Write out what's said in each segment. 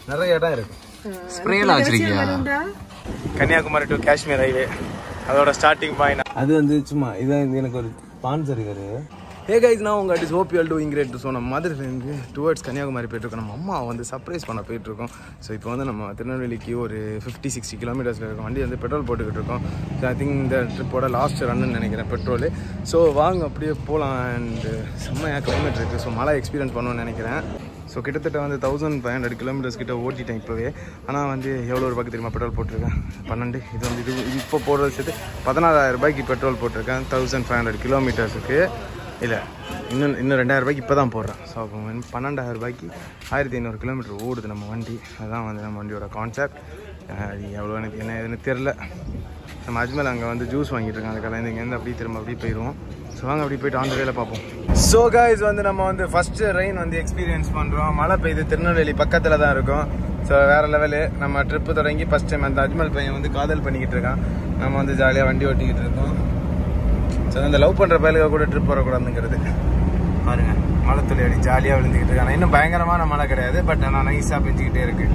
நிறைய இடம் இருக்கு ஸ்ப்ரேலாம் வச்சிருக்கியா கன்னியாகுமரி டு காஷ்மீர் ஹைவே அதோட ஸ்டார்டிங் பாயிண்ட் அது வந்து சும்மா இதான் எனக்கு ஒரு ஸ்பான்சர் இருக்காரு ஹே கைஸ் நான் உங்கள் அடிஸ் hope you'll doing great so நம்ம மதுரையிலேருந்து டுவர்ட்ஸ் கன்னியாகுமரி போயிட்டுருக்கோம் நம்ம அம்மா வந்து சர்ப்ரைஸ் பண்ண போயிட்டுருக்கோம் ஸோ இப்போ வந்து நம்ம திருநெல்வேலிக்கு ஒரு ஃபிஃப்டி சிக்ஸ்டி கிலோமீட்டர்ஸில் இருக்கோம் வண்டி வந்து பெட்ரோல் போட்டுக்கிட்டு இருக்கோம் ஸோ ஐ திங்க் இந்த ட்ரிப்போட லாஸ்ட் ரன்னு நினைக்கிறேன் பெட்ரோலு ஸோ வாங்க அப்படியே போகலாம் அண்டு செம்மையாக கிளைமேட் இருக்குது ஸோ மழை எக்ஸ்பீரியன்ஸ் பண்ணணும்னு நினைக்கிறேன் ஸோ கிட்டத்தட்ட வந்து தௌசண்ட் ஃபைவ் ஹண்ட்ரட் கிலோமீட்டர்ஸ் கிட்ட ஓட்டிட்டேன் இப்போவே ஆனால் வந்து எவ்வளோ ரூபாய்க்கு தெரியுமா பெட்ரோல் போட்டிருக்கேன் பன்னெண்டு இது வந்து இது இது இப்போ போடுறது சேர்த்து பதினாலாயிரம் ரூபாய்க்கு பெட்ரோல் போட்டிருக்கேன் தௌசண்ட் ஃபைவ் ஹண்ட்ரட் கிலோமீட்டர்ஸுக்கு இல்லை இன்னும் இன்னும் ரெண்டாயிரம் ரூபாய்க்கு இப்போ தான் போடுறேன் ஸோ அப்போ வந்து பன்னெண்டாயிரம் ரூபாய்க்கு ஆயிரத்தி ஐநூறு கிலோமீட்டர் ஓடுது நம்ம வண்டி அதுதான் வந்து நம்ம வண்டியோட கான்செப்ட் அது எவ்வளோ எனக்கு என்ன ஏதுன்னு தெரில நம்ம அஜ்மல் அங்கே வந்து ஜூஸ் வாங்கிட்டு இருக்காங்க அந்த கடையில் இங்கேருந்து அப்படியே திரும்ப அப்படியே போயிடுவோம் ஸோ வாங்க அப்படி போயிட்டு ஆன் வேலை பார்ப்போம் ஸோ கைஸ் வந்து நம்ம வந்து ஃபஸ்ட்டு ரெயின் வந்து எக்ஸ்பீரியன்ஸ் பண்ணுறோம் மழை பெய்யுது திருநெல்வேலி பக்கத்தில் தான் இருக்கும் ஸோ வேறு லெவலு நம்ம ட்ரிப்பு தொடங்கி ஃபஸ்ட் டைம் அந்த அஜ்மல் பையன் வந்து காதல் பண்ணிக்கிட்டு இருக்கான் நம்ம வந்து ஜாலியாக வண்டி ஓட்டிக்கிட்டு இருக்கோம் ஸோ அந்த லவ் பண்ணுற பயலுக கூட ட்ரிப் வரக்கூடாதுங்கிறது பாருங்க மழை துளி அடி ஜாலியாக விழுந்துக்கிட்டு இருக்காங்க இன்னும் பயங்கரமான மழை கிடையாது பட் ஆனால் நைஸாக பெஞ்சிக்கிட்டே இருக்கு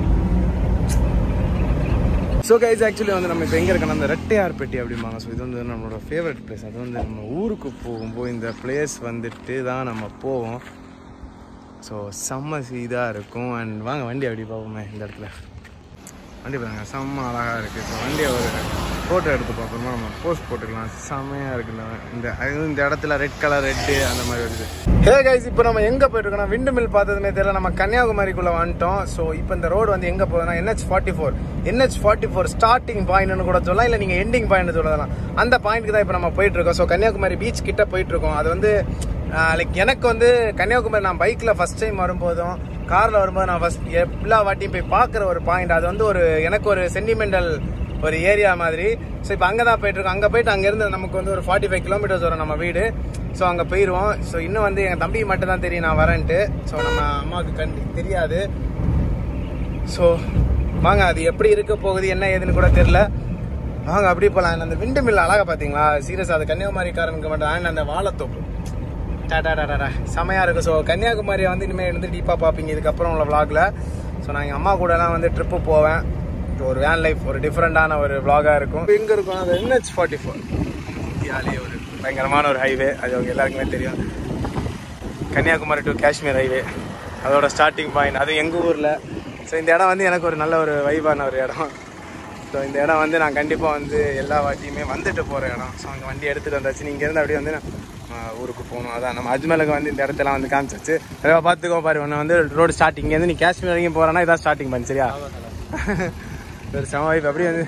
ஸோ கைஸ் ஆக்சுவலி வந்து நம்ம இப்போ எங்கே இருக்கோம் அந்த ரெட்டையார் பெட்டி அப்படிம்பாங்க ஸோ இது வந்து நம்மளோட ஃபேவரட் பிளேஸ் அது வந்து நம்ம ஊருக்கு போகும்போது இந்த பிளேஸ் வந்துட்டு தான் நம்ம போவோம் ஸோ செம்ம இதாக இருக்கும் அண்ட் வாங்க வண்டி அப்படி பார்ப்போமே இந்த இடத்துல வண்டி பாருங்க செம்ம அழகாக இருக்குது ஸோ வண்டியை ஒரு ஃபோட்டோ எடுத்து பார்க்கணுமா நம்ம போஸ்ட் போட்டுக்கலாம் செம்மையாக இருக்குல்ல இந்த அது இந்த இடத்துல ரெட் கலர் ரெட்டு அந்த மாதிரி வருது ஹே கைஸ் இப்போ நம்ம எங்கே போயிட்டுருக்கோம்னா விண்டு மில் பார்த்ததுமே தெரியல நம்ம கன்னியாகுமரிக்குள்ளே வந்துட்டோம் ஸோ இப்போ இந்த ரோடு வந்து எங்கே போகுதுன்னா NH forty four NH forty four starting பாயிண்ட்னு கூட சொல்லலாம் இல்லை நீங்கள் எண்டிங் பாயிண்ட் சொல்லலாம் அந்த பாயிண்ட்க்கு தான் இப்போ நம்ம போயிட்டுருக்கோம் ஸோ கன்னியாகுமரி பீச் கிட்ட போயிட்டுருக்கோம் அது வந்து லைக் எனக்கு வந்து கன்னியாகுமரி நான் பைக்கில் ஃபஸ்ட் டைம் வரும்போதும் காரில் வரும்போது நான் ஃபஸ்ட் எல்லா வாட்டியும் போய் பார்க்குற ஒரு பாயிண்ட் அது வந்து ஒரு எனக்கு ஒரு சென்டிமெண்டல் ஒரு ஏரியா மாதிரி ஸோ இப்போ அங்கே தான் போயிட்டுருக்கோம் அங்கே போயிட்டு அங்கேருந்து நமக்கு வந்து ஒரு ஃபார்ட்டி ஃபைவ் கிலோமீட்டர்ஸ் வரும் நம்ம வீடு ஸோ அங்கே போயிடுவோம் ஸோ இன்னும் வந்து எங்கள் தம்பி மட்டும் தான் தெரியும் நான் வரேன்ட்டு ஸோ நம்ம அம்மாவுக்கு கண்டி தெரியாது ஸோ வாங்க அது எப்படி இருக்க போகுது என்ன ஏதுன்னு கூட தெரில வாங்க அப்படி போகலாம் அந்த விண்டு மில் அழகா பார்த்தீங்களா சீரியஸ் அது கன்னியாகுமரிக்காரனுக்கு மட்டும் and அந்த வாழைத்தோப்பு டாடாடாடா செமையாக இருக்கும் ஸோ கன்னியாகுமரியை வந்து இனிமேல் இருந்து டீப்பாக பார்ப்பீங்க இதுக்கப்புறம் உள்ள vlogல ஸோ நான் எங்கள் அம்மா கூடலாம் வந்து ட்ரிப்பு போவேன் இது ஒரு வேன் லைஃப் ஒரு டிஃப்ரெண்ட்டான ஒரு vlog-ஆ இருக்கும் எங்கே இருக்கும் அது என்ஹெச் ஃபார்ட்டி ஃபோர் இந்தியாவிலேயே ஒரு பயங்கரமான ஒரு ஹைவே அது அவங்க எல்லாருக்குமே தெரியும் கன்னியாகுமரி டு காஷ்மீர் ஹைவே அதோட ஸ்டார்டிங் பாயிண்ட் அது எங்கள் ஊரில் ஸோ இந்த இடம் வந்து எனக்கு ஒரு நல்ல ஒரு வைபான ஒரு இடம் ஸோ இந்த இடம் வந்து நான் கண்டிப்பாக வந்து எல்லா வாட்டியுமே வந்துட்டு போகிற இடம் ஸோ அங்கே வண்டி எடுத்துகிட்டு வந்தாச்சு நீங்கள் இருந்து அப்படியே வந்து நான் ஆஹ், ஊருக்கு போகணும் அதான் நம்ம அஜ்மலுக்கு வந்து இந்த இடத்தெல்லாம் வந்து காமிச்சாச்சு அதே பார்த்துக்கோ பாரு ஒன்று வந்து ரோடு ஸ்டார்டிங் இங்கேருந்து நீ காஷ்மீர் வரைக்கும் போகிறேன்னா இதான் ஸ்டார்டிங் பண்ணி சரியா ஒரு செம வைப் அப்படியே வந்து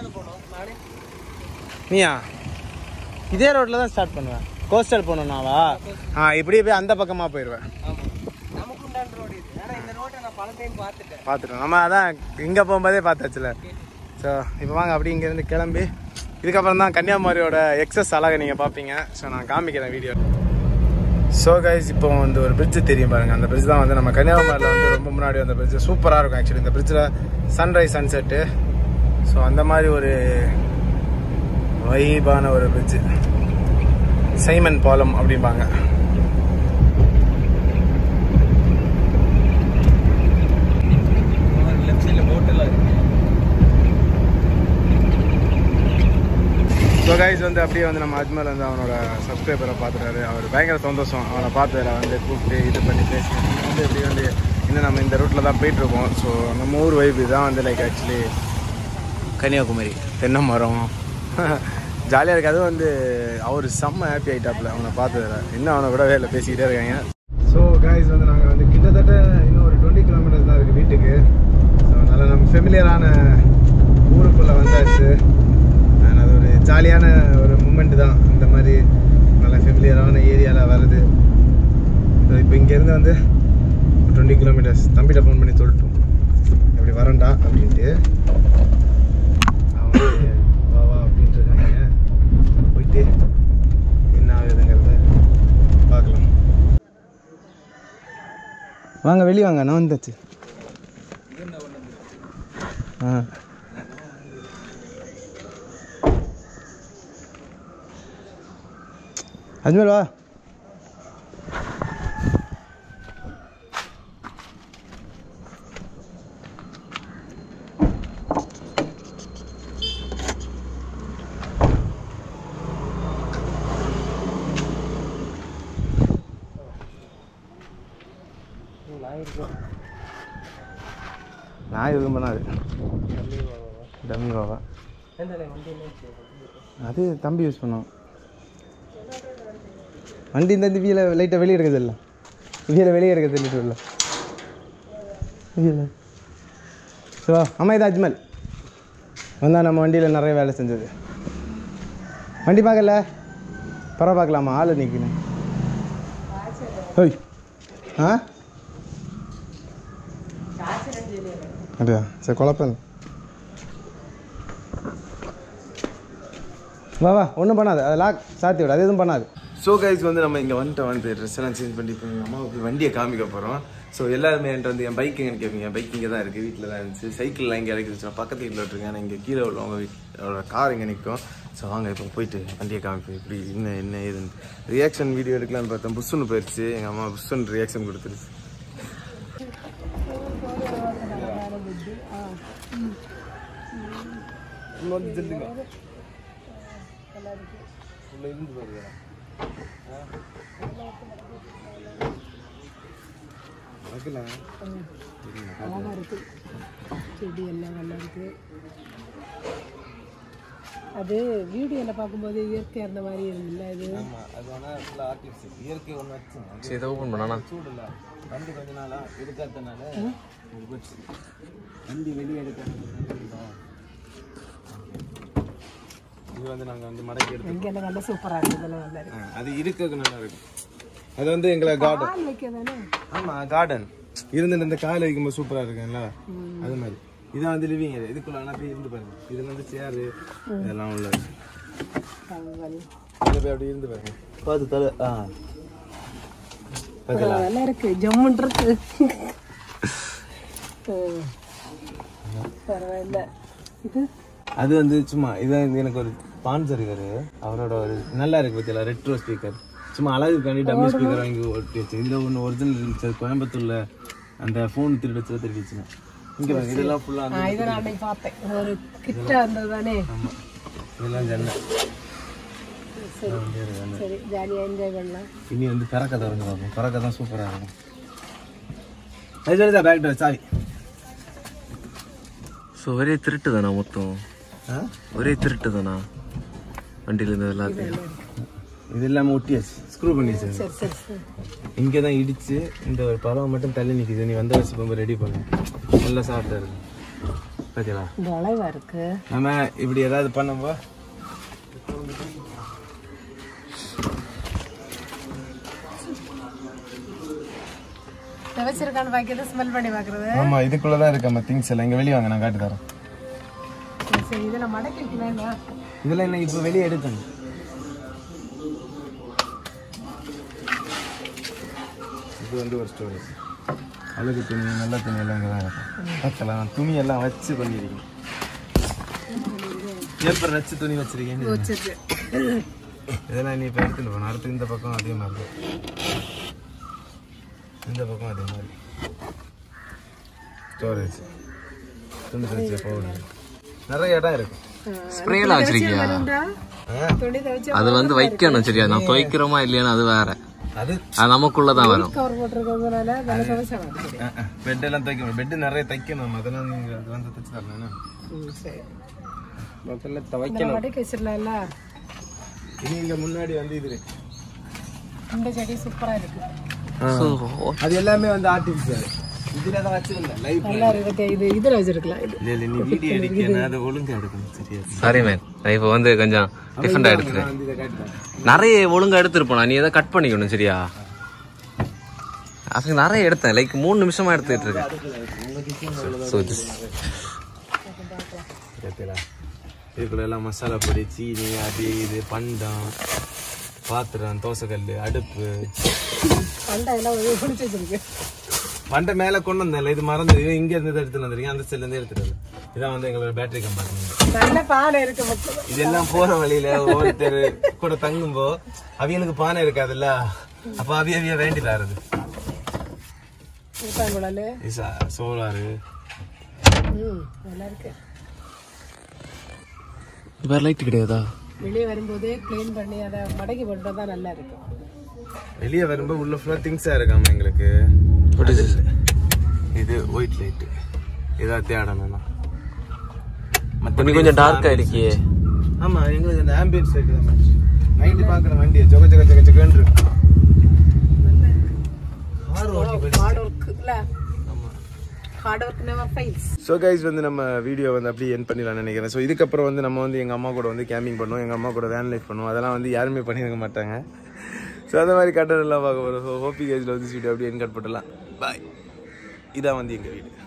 நீயா இதே ரோட்டில் தான் ஸ்டார்ட் பண்ணுவேன் கோஸ்டல் போகணுன்னாவா ஆ இப்படியே போய் அந்த பக்கமாக போயிடுவேன் பார்த்துட்டோம் நம்ம அதான் இங்கே போகும்போதே பார்த்தாச்சுல ஸோ இப்போ வாங்க அப்படி இங்கேருந்து கிளம்பி இதுக்கப்புறம் தான் கன்னியாகுமரியோட எக்ஸஸ் அழகை நீங்கள் பார்ப்பீங்க ஸோ நான் காமிக்கிறேன் வீடியோ ஸோ கைஸ் இப்போ வந்து ஒரு பிரிட்ஜ் தெரியும் பாருங்க அந்த பிரிட்ஜ் தான் வந்து நம்ம கன்னியாகுமரியில் வந்து ரொம்ப முன்னாடி அந்த பிரிட்ஜ் சூப்பராக இருக்கும் ஆக்சுவலி இந்த பிரிட்ஜில் சன்ரைஸ் சன்செட்டு ஸோ அந்த மாதிரி ஒரு வைபான ஒரு பிரிட்ஜ் சைமன் பாலம் அப்படிம்பாங்க ஸோ கைஸ் வந்து அப்படியே வந்து நம்ம அஜ்மல் வந்து அவனோட சப்ஸ்கிரைபரை பார்த்துட்டாரு அவர் பயங்கர சந்தோஷம் அவனை பார்த்ததில் வந்து கூப்பிட்டு இது பண்ணி பேசி வந்து எப்படி வந்து இன்னும் நம்ம இந்த ரூட்டில் தான் போயிட்டுருக்கோம் ஸோ நம்ம ஊர் வைப் தான் வந்து லைக் ஆக்சுவலி கன்னியாகுமரி தென்னை மரம் ஜாலியாக இருக்குது அதுவும் வந்து அவர் செம்ம ஹாப்பி ஆகிட்டாப்புல அவனை பார்த்ததில் இன்னும் அவனை கூட வேலை பேசிக்கிட்டே இருக்காங்க ஸோ கைஸ் வந்து நாங்கள் வந்து கிட்டத்தட்ட இன்னும் ஒரு டுவெண்ட்டி கிலோமீட்டர்ஸ் தான் இருக்குது வீட்டுக்கு ஸோ அதனால் நம்ம ஃபெமிலியரான ஊருக்குள்ளே வந்தாச்சு And அது ஒரு ஜாலியான ஒரு மூமெண்ட் தான் இந்த மாதிரி நல்ல ஃபெமிலியரான ஏரியாவில் வருது ஸோ இப்போ இங்கேருந்து வந்து டுவெண்ட்டி கிலோமீட்டர்ஸ் தம்பிகிட்ட ஃபோன் பண்ணி சொல்லிட்டோம் இப்படி வரேன்டா அப்படின்ட்டு அவன் வந்து வா வா அப்படின்ட்டு இருக்காங்க போயிட்டு என்ன ஆகுதுங்கிறத பார்க்கலாம் வாங்க வெளியே வாங்க நான் வந்தாச்சு ஆ அஜ்மல் வா இருக்கும் நான் எதுவும் பண்ணாது டம்மி பாவா எந்த வண்டி என்ன அது தம்பி யூஸ் பண்ணுவோம் வண்டி இந்த வீல லைட்டாக வெளியே எடுக்கிறது இல்லை வீல வெளியே எடுக்கிறது இல்லை இல்லை வீல சிவா அம்மா இது அஜ்மல் வந்தா நம்ம வண்டியில் நிறைய வேலை செஞ்சது வண்டி பார்க்கல பரவ பார்க்கலாமா ஆள் நிற்கணும் ஹோய் ஆ அப்படியா சரி குழப்பம் இல்லை. வா வா ஒன்றும் பண்ணாது அது லாக் சாத்தி விடு அது எதுவும் பண்ணாது ஸோ கைஸ் வந்து நம்ம இங்கே வந்துட்டு வந்து ட்ரெஸ் எல்லாம் சேஞ்ச் பண்ணி இப்போ எங்கள் அம்மாவுக்கு வண்டியை காமிக்க போகிறோம் ஸோ எல்லாருமே என்கிட்ட வந்து என் பைக் எங்கன்னு கேட்பீங்க என் பைக் இங்கே தான் இருக்குது வீட்டில் தான் இருந்துச்சு சைக்கிள்லாம் இங்கே இறக்கி வச்சு பக்கத்து வீட்டில் விட்டுருக்கேன் ஆனால் இங்கே கீழே உள்ளவங்க வீட்டோட கார் இங்கே நிற்கும் ஸோ வாங்க இப்போ போயிட்டு வண்டியை காமிப்போம் இப்படி என்ன என்ன ஏதுன்னு ரியாக்ஷன் வீடியோ எடுக்கலாம்னு பார்த்தேன் புஷ்ஷுன்னு போயிடுச்சு எங்கள் அம்மா புஷ்ஷுன்னு ரியாக்ஷன் கொடுத்துருச்சு அழகா இருக்கு செடி எல்லாம் நல்லா இருக்கு அது வீடியோவில் பார்க்கும்போது இயற்கையாக இருந்த மாதிரி இருந்துல்ல இது அது ஆனால் ஃபுல்லாக ஆர்டிஃபிஷியல் இயற்கை ஒன்று வச்சு சரி இதை ஓப்பன் பண்ணா சூடு இல்லை வண்டி கொஞ்ச நாளா எடுக்காதனால இது போச்சு வண்டி வெளியே எடுக்காத இது வந்து நாங்கள் வந்து மடக்கி எடுத்து இங்கே எல்லாம் நல்லா சூப்பராக இருக்கு இதெல்லாம் நல்லா இருக்கு ஆ, அது இருக்கிறது நல்லா இருக்கும் அது வந்து எங்களை கார்டன் பால் வைக்க தானே ஆமாம் கார்டன் இருந்து இந்த காலை வைக்கும்போது சூப்பராக இருக்கும்ல அது மாதிரி இதான் வந்து லிவிங் ஏரியா இதுக்குள்ள ஆனால் போய் இருந்து பாருங்க இது வந்து சேரு இதெல்லாம் உள்ள தகவல் இதில் போய் அப்படி இருந்து பாருங்க பார்த்து தலை ஆ நல்லா இருக்கு ஜம்முன் இருக்கு ம். பரவாயில்ல இது அது வந்து சும்மா இதான் இது எனக்கு ஒரு ஸ்பான்சர் இவர் அவரோட ஒரு நல்லா இருக்கு பத்தியா ரெட்ரோ ஸ்பீக்கர் சும்மா அழகுக்காண்டி டம்மி ஸ்பீக்கர் வாங்கி ஒட்டி வச்சு இதில் ஒன்று ஒரிஜினல் இருந்துச்சு அது கோயம்புத்தூர்ல அந்த ஃபோன் திருடி வச்சு திருடிச்சுன்னா இங்கே பாருங்க இதெல்லாம் ஃபுல்லாக ஆ, இதை நான் அன்னைக்கு பார்த்தேன் ஒரு கிட்ட இருந்தது தானே ஆமாம் இதெல்லாம் ஜன்னல் சரி சரி ஜாலியாக என்ஜாய் பண்ணலாம் இனி வந்து பறக்க தொடங்க பார்ப்போம் பறக்க தான் சூப்பராக இருக்கும் அது சொல்லுதா பேக் ட்ரெஸ் சாவி ஸோ ஒரே திருட்டு தானா மொத்தம் ஆ ஒரே திருட்டு தானா வண்டியில இருந்து எல்லாத்தையும் இது இல்லாமல் ஒட்டியாச்சு ஸ்க்ரூ பண்ணி வச்சிருக்கேன் சரி சரி சரி இங்கே தான் இடிச்சு இந்த ஒரு பறவை மட்டும் தள்ளி நிற்குது நீ வந்த வருஷம் போகும்போது ரெடி பண்ணு நல்லா சாப்பிட்டா இருக்கு பார்த்தீங்களா இந்த அழகா இருக்கு நம்ம இப்படி ஏதாவது பண்ணும்போ வச்சிருக்கான்னு பாக்கிறது ஸ்மெல் பண்ணி பார்க்கறது ஆமா இதுக்குள்ள தான் இருக்கு நம்ம திங்ஸ் எல்லாம் இங்க வெளியே வாங்க நான் காட்டி தரேன் சரி சரி இதில் மடக்கி வைக்கலாம் இதெல்லாம் என்ன இப்போ வெளியே எடுக்கணும் இது வந்து ஒரு ஸ்டோரேஜ் அழுகு துணி நல்ல துணி எல்லாம் இங்கே தான் இருக்கும் பார்க்கலாம் துணி எல்லாம் வச்சு பண்ணியிருக்கேன் பேப்பர் வச்சு துணி வச்சிருக்கேன் சரி இதெல்லாம் நீ இப்போ எடுத்துட்டு போகணும் அடுத்து இந்த பக்கம் அதே மாதிரி தான். இந்த பக்கம் அதே மாதிரி ஸ்டோரேஜ் துணி துவைச்ச பவுடர் நிறைய இடம் இருக்கு ஸ்ப்ரேலாம் வச்சிருக்கியா துணி துவைச்சு அது வந்து வைக்கணும் சரியா நான் துவைக்கிறோமா இல்லையான்னு அது வேற அது அது நமக்குள்ளதான் வரும் கவர் போட்டிருக்கிறதுனால விலை துவைச்சலாம் சரி பெட் எல்லாம் தைக்கணும் பெட் நிறைய தைக்கணும் அதெல்லாம் நீங்க அது வந்து தைச்சு தரணும் ம், சரி முதல்ல இந்த துவைக்கணும் மடக்கி வச்சிடலாம்ல இனி இங்க முன்னாடி வந்து இது இருக்கு இந்த செடி சூப்பரா இருக்கு ஸோ அது எல்லாமே வந்து ஆர்டிஃபிஷியல் இதுல தான் வச்சிருந்தேன் லைவ் நல்லா இருக்கு இது இதுல வச்சிருக்கலாம் இது இல்ல இல்ல நீ வீடியோ எடுக்கணும் அதை ஒழுங்கா எடுக்கணும் சரியா சாரி மேன் நான் இப்போ வந்து கொஞ்சம் டிஃப்ரெண்டாக எடுத்துட்டேன் நான் வந்து இதை காட்டுறேன் நிறைய ஒழுங்கா எடுத்துருப்போம் நீ எதை கட் பண்ணிக்கணும் சரியா அது நிறைய எடுத்தேன் லைக் மூணு நிமிஷமா எடுத்துட்டு இருக்கேன் ஸோ கேட்கலா இதுக்குள்ள எல்லாம் மசாலா பொடி சீனி அது இது பண்டம் பாத்திரம் தோசைக்கல் அடுப்பு பண்டை எல்லாம் ஒரு பிடிச்சி வச்சிருக்கு பண்டை மேல கொண்டு வந்தேன்ல இது மறந்து இது இங்க இருந்து எடுத்துட்டு வந்திருக்கேன் அந்த சைட்ல இருந்து எடுத்துட்டு வந்தேன் இதான் வந்து எங்களோட பேட்டரி கம்பார்ட்மெண்ட் நல்ல பானை இருக்கு மக்கள் இதெல்லாம் போற வழியில ஒவ்வொருத்தர் கூட தங்கும்போ அவியனுக்கு பானை இருக்காதுல்ல அப்ப அவிய அவிய வேண்டி தாருது ஊத்தாங்குழல் சோலாரு ம் நல்லா இருக்கு வேற லைட் கிடையாதா வெளியே வரும்போதே க்ளீன் பண்ணி அதை மடக்கி போட்டு தான் நல்லா இருக்கும் வெளியே வரும்போது உள்ள ஃபுல்லா திங்ஸா இருக்காம எங்களுக்கு What is this? இது ஒயிட் லைட்டு இதான் தேடணும்னா நீ கொஞ்சம் டார்க்கா இருக்கியே ஆமா எங்களுக்கு இந்த ஆம்பியன்ஸ் லைட் தான் நைட்டு பார்க்குற வண்டி ஜொக ஜொக ஜொக ஜொகன்னு இருக்கு கார் ஓட்டி போயிட்டு ஹார்ட் ஒர்க் இல்ல hard work never fails so guys வந்து நம்ம வீடியோ வந்து அப்படியே என் பண்ணிடலாம்னு நினைக்கிறேன் ஸோ இதுக்கப்புறம் வந்து நம்ம வந்து எங்கள் அம்மா கூட வந்து கேம்பிங் பண்ணுவோம் எங்கள் அம்மா கூட வேன் லைஃப் பண்ணுவோம் அதெல்லாம் வந்து யாருமே பண்ணியிருக்க மாட்டாங்க ஸோ அந்த மாதிரி கட்டணம் எல்லாம் பார்க்க போகிறோம் ஸோ ஹோப்பி கைஸில் வந்து வீடியோ அப்படியே என் கட் பண்ணலாம் பாய் இதான் வந்து எங்கள் வீடு